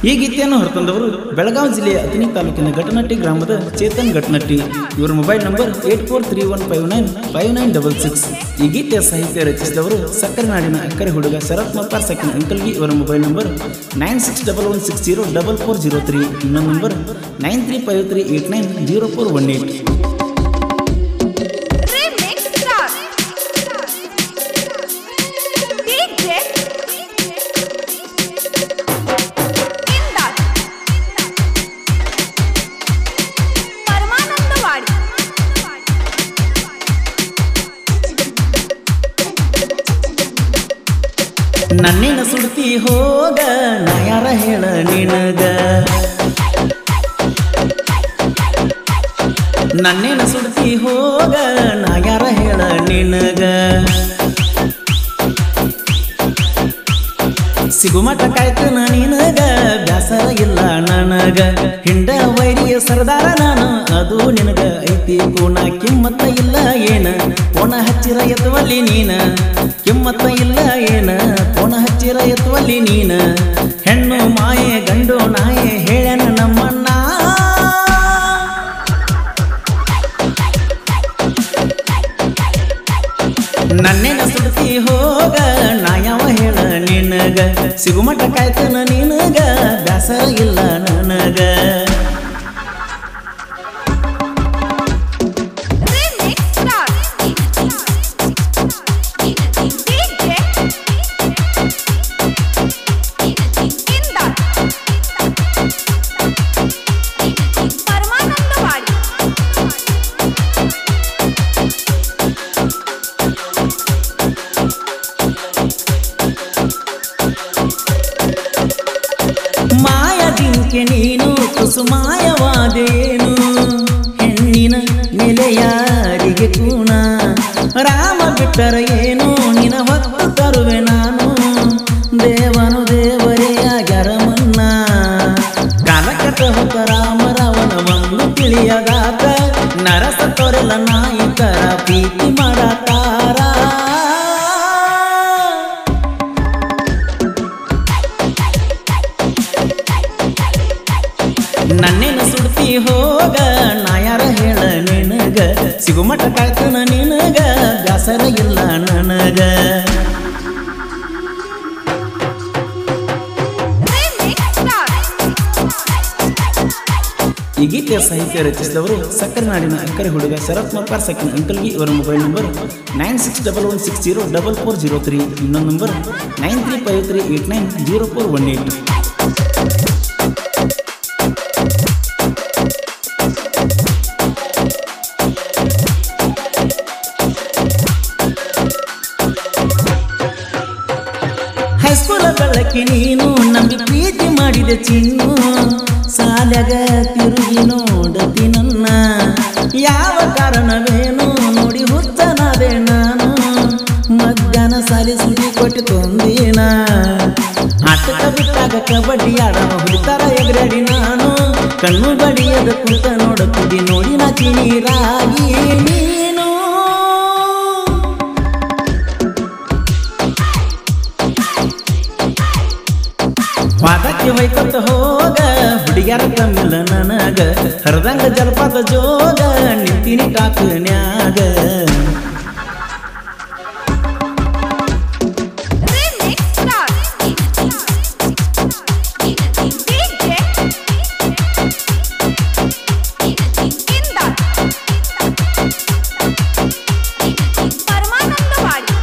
ಈ ಗೀತೆಯನ್ನು ಹೊರತಂದವರು ಬೆಳಗಾವಿ ಜಿಲ್ಲೆಯ ಅತನಿ ತಾಲೂಕಿನ ಘಟನಟ್ಟಿ ಗ್ರಾಮದ ಚೇತನ್ ಘಟನಟ್ಟಿ ಇವರ mobile number eight four three one five nine five nine double six ಈ ಗೀತೆಯ ಸಾಹಿತ್ಯ ರಚಿಸಿದವರು ಸಕ್ಕರೆ ನಾಡಿನ ಅಕ್ಕರೆ ಹುಡುಗ ಶರತ್ ಮಲ್ಪಾರ್ ಸೆಕೆಂಡ್ ಅಂಕಲ್ಗಿ ಇವರ mobile number nine six double one six zero double four zero three ಇನ್ನೊಂದು number nine three five three eight nine zero four one eight Remix Star DJ Indar Paramanandavadi ನನ್ನೇನ ಸುಡ್ತಿ ಹೋಗ ನಾ ಯಾರ ಹೇಳ ನಿನಗ ನನ್ನೇನ ಸುಡ್ತಿ ಹೋಗ ನಾ ಯಾರ ಹೇಳ ನಿನಗ ಸಿಗುಮಟ ಕಾಯ್ತನ ನಿನಗ ಬ್ಯಾಸರ ಇಲ್ಲ ನನಗ ಹಿಂಡ ವೈರಿಯ ಸರದಾರ ನಾನು ಅದು ನಿನಗ ಐತಿ ಕೋಣ ಕಿಮ್ಮತ್ತ ಇಲ್ಲ ಏನ ಕೋಣ ಹಚ್ಚಿರ ಎತ್ತವಲ್ಲಿ ನೀನ ಕಿಮ್ಮತ್ತ ಇಲ್ಲ ಏನ ಕೋಣ ಹಚ್ಚಿರ ಎತ್ತವಲ್ಲಿ ನೀನ ಹೆಣ್ಣು ಮಾಯೆ ಗಂಡು ನಾಯೆ ಹೇಳನ ನಮ್ಮಣ್ಣ ನನ್ನೇನ ಸುಡ್ತಿ ಹೋಗ ನಾ ಯಾವ ಹೇಳ ನಿನಗ ಸಿಗುಮಟ ಕಾಯ್ತನ ನಿನಗ ಬ್ಯಾಸರ ಇಲ್ಲ ನನಗ Remix Star DJ Indar Paramanandawadi ಮಾಯ ಜಿಂಕೆ ನೀನು ಕುಸುಮಾಯವಾದೇನು ಹೆಣ್ಣಿನ ನೆಲೆಯಾರಿಗೆ ಕೂಣ ರಾಮ ಬಿಟ್ಟರ ಏನು ನಿನ ಹೊತ್ತು ತರುವೆ ನಾನು ದೇವನು ದೇವರೇ ಆಗ್ಯಾರ ಮನ್ನ ಕಾಲ ಕೆಟ್ಟ ಹೊತ್ತ ರಾಮ ರಾವಣ ಒಂದು ತಿಳಿಯದಾತ ನರಸ ತೊರೆಲ ನಾಯಿತರ ಪ್ರೀತಿ ಮಾಡತಾರ ನನ್ನೇನ ಸುಡ್ತಿ ಹೋಗ ನಾ ಯಾರ ಹೇಳ ನಿನಗ ಸಿಗುಮಟ ಕಾಯ್ತನ ನಿನಗ ಬ್ಯಾಸರ ಇಲ್ಲ ನನಗ Remix Star ಈ ಗೀತೆಯ ಸಾಹಿತ್ಯ ರಚಿಸಿದವರು ಸಕ್ಕರೆ ನಾಡಿನ ಅಕ್ಕರೆ ಹುಡುಗ ಶರತ್ ಮಲ್ಪಾರ್ ಸೆಕೆಂಡ್ ಅಂಕಲ್ಗಿ ಇವರ mobile number nine six double one six zero double four zero three ಇನ್ನೊಂದು number nine three five three eight nine zero four one eight ಹೈಸ್ಕೂಲ ಬೆಳಕಿ ನೀನು ನಂಬಿ ಪ್ರೀತಿ ಮಾಡಿದೆ ಚಿನ್ನು ಸಾಲ್ಯಾಗ ತಿರುಗಿ ನೋಡತಿ ನನ್ನ ಯಾವ ಕಾರಣವೇನು ನೋಡಿ ಹುಚ್ಚನಾದೆ ನಾನು ಮಧ್ಯಾಹ್ನ ಸಾಲಿ ಸುಡಿ ಕೊಟ್ಟು ತೊಂದಿನ ಆಟಕ ಬಿಟ್ಟಾಗ ಕಬಡ್ಡಿ ಆಡವ ಹುಡುತ್ತಾರ ಎಗರಡಿ ನಾನು ಕಣ್ಣು ಬಡಿಯದ ಕುಂತ ನೋಡುತ್ತಿದ್ದಿ ನೋಡಿ ನಾಚಿ ನೀರಾಗಿ ನೀನು ವಾದಕ್ಕೆ ಹೋಯ್ತಂತ ಹೋಗ ಹುಡುಗ್ಯಾರ ತಮ್ಮಿಲ್ಲ ನನಗ ಹರದಂಗ ಜಲಪಾತ Jog ನಿಂತಿನಿ ಟಾಕನ್ಯಾಗ Remix Star DJ Indar Paramanandawadi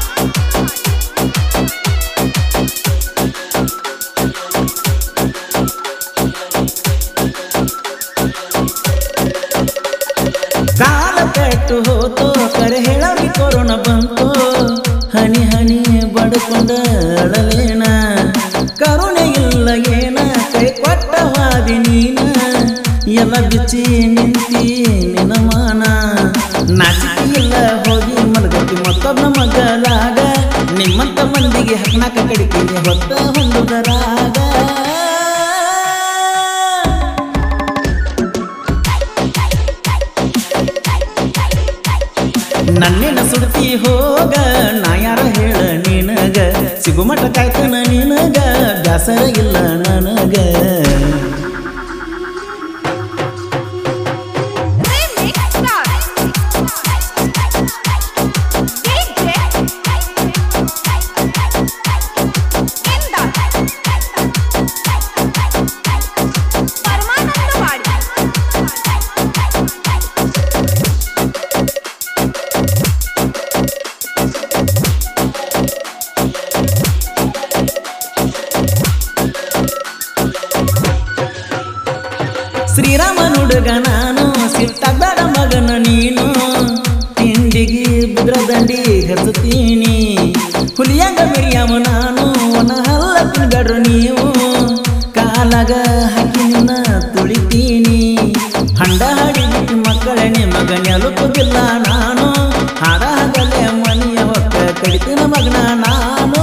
ಕಾಲ ಕೆಟ್ಟು ಹೋತೋ ಕರೆ ಹೇಳವಿ ಕೊರೋನಾ ಬಂತು ಹನಿ ಹನಿ ಬಡ್ಕೊಂಡ ಅಳಲೇನ ಕರುಣೆ ಇಲ್ಲ ಏನ ಕೈ ಕೊಟ್ಟ ಹಾದಿ ನೀನ ಎಲ್ಲ ಬಿಚ್ಚಿ ನಿಂತಿ ನಿನ ಮಾನ ನಾಚಿಕೆ ಇಲ್ಲ ಹೋಗಿ ಮಲಗತಿ ಮತ್ತೊಬ್ಬ ಮಗಲಾಗ ನಿಮ್ಮಂತ ಮಂದಿಗೆ ಹಕ್ನಾಕ ಕಡಿತೀನಿ ಹೊತ್ತ ಹೊಂದುದರಾಗ ನನ್ನೇನ ಸುಡ್ತಿ ಹೋಗ ನಾ ಯಾರ ಹೇಳ ನಿನಗ ಸಿಗುಮಟ ಕಾಯ್ತನ ನಿನಗ ಬ್ಯಾಸರ ಇಲ್ಲ ನನಗ ಶ್ರೀರಾಮನ ಹುಡುಗ ನಾನು ಸಿಟ್ಟಾಗಬೇಡ ಮಗನ ನೀನು ತಿಂಡಿಗೆ ಬಿದ್ರ ದಂಡಿ ಹಚ್ಚತೀನಿ ಹುಲಿಯಂಗ ಮಿರಿಯವ ನಾನು ಒನ ಹಲ್ಲ ತಿನ್ಗಡ್ರು ನೀವು ಕಾಲಾಗ ಹಾಕಿ ನಿನ್ನ ತುಳಿತೀನಿ ಹಂಡ ಹಾಡಿಬಿಟ್ಟು ಮಕ್ಕಳ ನಿಮಗ ನೆಲುಕುದಿಲ್ಲ ನಾನು ಹಾಡ ಹಾಗಲೇ ಮನೆಯ ಒಕ್ಕ ಕಡಿತಿನ ಮಗನ ನಾನು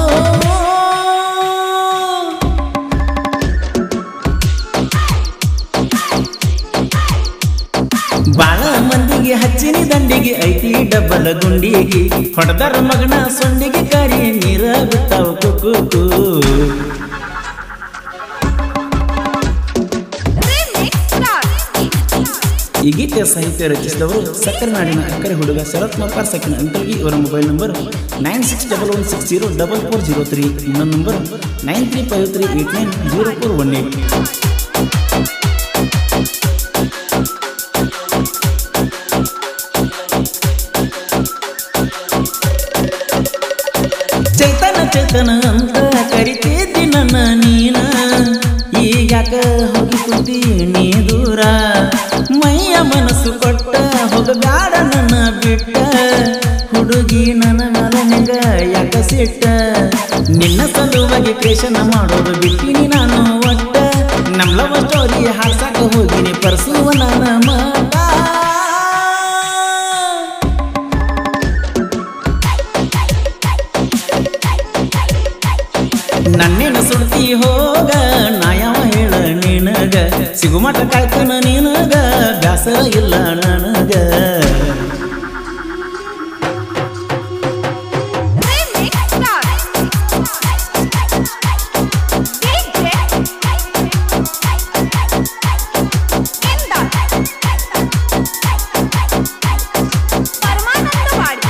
ಬಾಳ ಮಂದಿಗೆ ಹಚ್ಚಿನಿ ದಂಡಿಗೆ ಐತಿ ಡಬ್ಬಲ ಗುಂಡಿಗೆ ಹೊಡೆದರ ಮಗನ ಸೊಂಡಿಗೆ ಕರಿ ನೀರ ಬಿಟ್ಟಾವು ಕುಕ್ಕು Remix Star. ಈ ಗೀತೆಯ ಸಾಹಿತ್ಯ ರಚಿಸಿದವರು ಸಕ್ಕರೆ ನಾಡಿನ ಅಕ್ಕರೆ ಹುಡುಗ ಶರತ್ ಮಲ್ಕಾರ್ ಸಕಿನ ಅಂಕಲ್ಗಿ ಇವರ mobile number nine six double one six zero double four zero three ಇನ್ನೊಂದು number nine three five three eight nine zero four one eight Chaitana Chetana ಅಂತ ಕರಿತಿದ್ದಿ ನನ್ನ ನೀನ ಈಗ್ಯಾಕ ಹೋಗಿ ಕುಂತಿ ನೀ ದೂರ ಮೈಯ ಮನಸ್ಸು ಕೊಟ್ಟ ಹೋಗಗಾಡ ನನ್ನ ಬಿಟ್ಟ ಹುಡುಗಿ ನನ್ನ ಮೇಲೆ ನಿಂಗ ಯಾಕ ಸಿಟ್ಟ ನಿನ್ನ ಸಲುವಾಗಿ ಕ್ರೇಷನ ಮಾಡೋದು ಬಿಟ್ಟಿನಿ ನಾನು ಒಟ್ಟ ನಮ್ಮ ಲವ್ ಸ್ಟೋರಿ ಹಾಡ್ಸಾಕ ಹೋಗಿನಿ ಪರ್ಸುವ ನನ್ನ ಮಾಟ ನನ್ನೇನ ಸುಡ್ತಿ ಹೋಗ ನಾಯವ ಹೇಳ ನಿನಗ ಸಿಗುಮಟ ಕಾಯ್ತನ ನಿನಗ ಬ್ಯಾಸರ ಇಲ್ಲ ನನಗ Remix Star. DJ. Inda. Paramanandawadi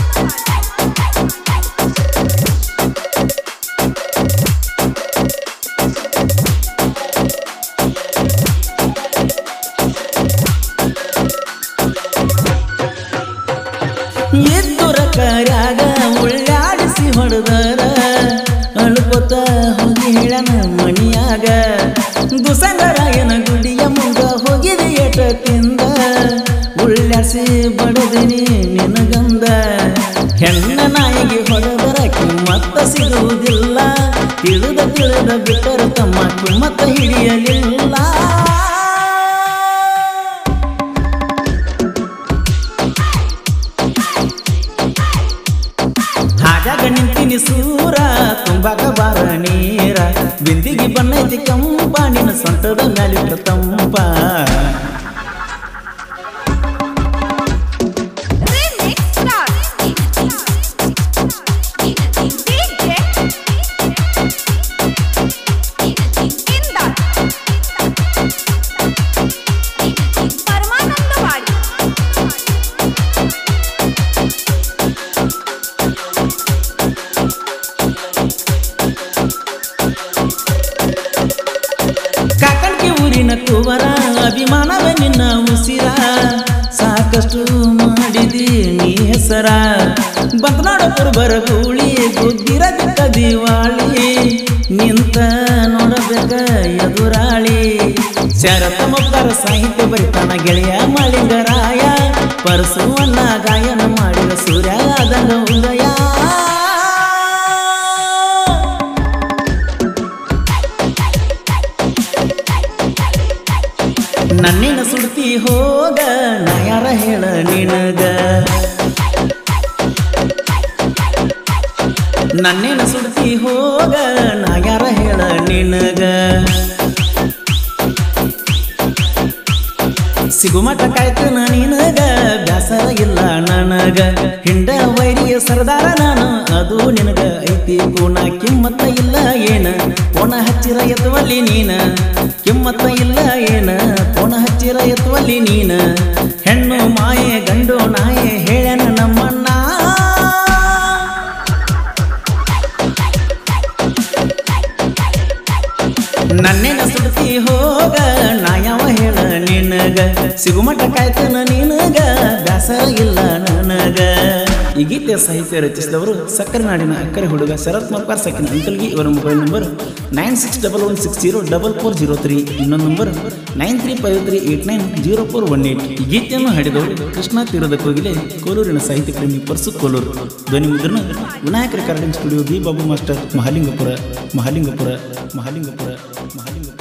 ಎದ್ದುರ ಕರ್ಯಾಗ ಉಳ್ಳಾಡಿಸಿ ಹೊಡೆದರ ಅಳುಕೊತ ಹೋಗಿ ಹೇಳನ ಮಣಿಯಾಗ ದುಸಂಗರಾಯನ ಗುಡಿಯ ಮುಂದ ಹೋಗಿದೆ ಏಟ ತಿಂದ ಉಳ್ಳಾಡಿಸಿ ಬಡದಿನಿ ನಿನಗಂದ ಹೆಣ್ಣ ನಾಯಿಗೆ ಹೊಡೆದರ ಕಿಮ್ಮತ್ತ ಸಿಗುವುದಿಲ್ಲ ತಿಳಿದ ತಿಳಿದ ಬಿಟ್ಟರ ತಮ್ಮ ಕಿಮ್ಮತ್ತ ಹಿಡಿಯಲಿಲ್ಲ ಹಾಗಾಗ ನಿಂತಿನಿ ಸೂರ ತುಂಬಾಕ ಬಾರ ನೀರ ಬಿಂದಿಗೆ ಬಣ್ಣೈತಿ ಕಂಪ ನಿನ್ನ ಸೊಂಟದ ಮ್ಯಾಲಿಟ್ಟ ತಂಪ Remix Star. DJ. Inda. Paramanandawadi ಕಾಕಣಿಕೆ ಊರಿನ ಕುವರ ಅಭಿಮಾನವ ನಿನ್ನ ಉಸಿರ ಸಾಕಷ್ಟು ಮಾಡಿದಿ ನೀ ಹೆಸರ ಬಂತನಾಡ ಕುರುಬರ ಗೂಳಿ ಗುದ್ದಿರ ದಿಕ್ಕ ದಿವಾಳಿ ನಿಂತ ನೋಡಬೇಕ ಎದುರಾಳಿ ಶರತ ಮೊಕ್ಕರ ಸಾಹಿತ್ಯ ಬರಿತಾನ ಗೆಳೆಯ ಮಾಳಿಂಗರಾಯ ಪರಸುವನ್ನ ಗಾಯನ ಮಾಡಿದ ಸೂರ್ಯ ಆದಂಗ ಉದಯ ನನ್ನೇನ ಸುಡ್ತಿ ಹೋಗ ನಾ ಯಾರ ಹೇಳ ನಿನಗ ನನ್ನೇನ ಸುಡ್ತಿ ಹೋಗ ನಾ ಯಾರ ಹೇಳ ನಿನಗ ಸಿಗುಮಟ ಕಾಯ್ತನ ನಿನಗ ಬ್ಯಾಸರ ಇಲ್ಲ ನನಗ ಹಿಂಡ ವೈರಿಯ ಸರ್ದಾರ ನಾನು ಅದು ನಿನಗ ಐತಿ ಗುಣ ಕಿಮ್ಮತ್ತ ಇಲ್ಲ ಏನ ಪೋಣ ಹಚ್ಚಿರ ಎತ್ತವಲ್ಲಿ ನೀನ ಕಿಮ್ಮತ್ತ ಇಲ್ಲ ಏನ ಪೋಣ ಹಚ್ಚಿರ ಎತ್ತವಲ್ಲಿ ನೀನ ಹೆಣ್ಣು ಮಾಯೆ ಗಂಡು ನಾಯೆ ಹೇಳನ ನಮ್ಮಣ್ಣ ನನ್ನೇನ ಸುಡ್ತಿ ಹೋಗ ನಾ ಯಾವ ಹೇಳ ನಿನಗ ಸಿಗುಮಟ ಕಾಯ್ತನ ನಿನಗ ಬ್ಯಾಸರ ಇಲ್ಲ ನನಗ ಈ ಗೀತೆಯ ಸಾಹಿತ್ಯ ರಚಿಸಿದವರು ಸಕ್ಕರೆ ನಾಡಿನ ಅಕ್ಕರೆ ಹುಡುಗ ಶರತ್ ಮಲ್ಕಾರ್ ಸಕಿನ ಅಂಕಲ್ಗಿ ಇವರ mobile number nine six double one six zero double four zero three ಇನ್ನೊಂದು number nine three five three eight nine zero four one eight ಈ ಗೀತೆಯನ್ನು ಹಾಡಿದವರು ಕೃಷ್ಣ ತೀರದ ಕೋಗಿಲೆ ಕೋಲೂರಿನ ಸಾಹಿತ್ಯ ಪ್ರೇಮಿ ಪರ್ಸು ಕೋಲೂರು ಧ್ವನಿ ಮುದ್ರಣ Vinayaka recording studio B Babu master Mahalingapura Mahalingapura Mahalingapura Mahalingapura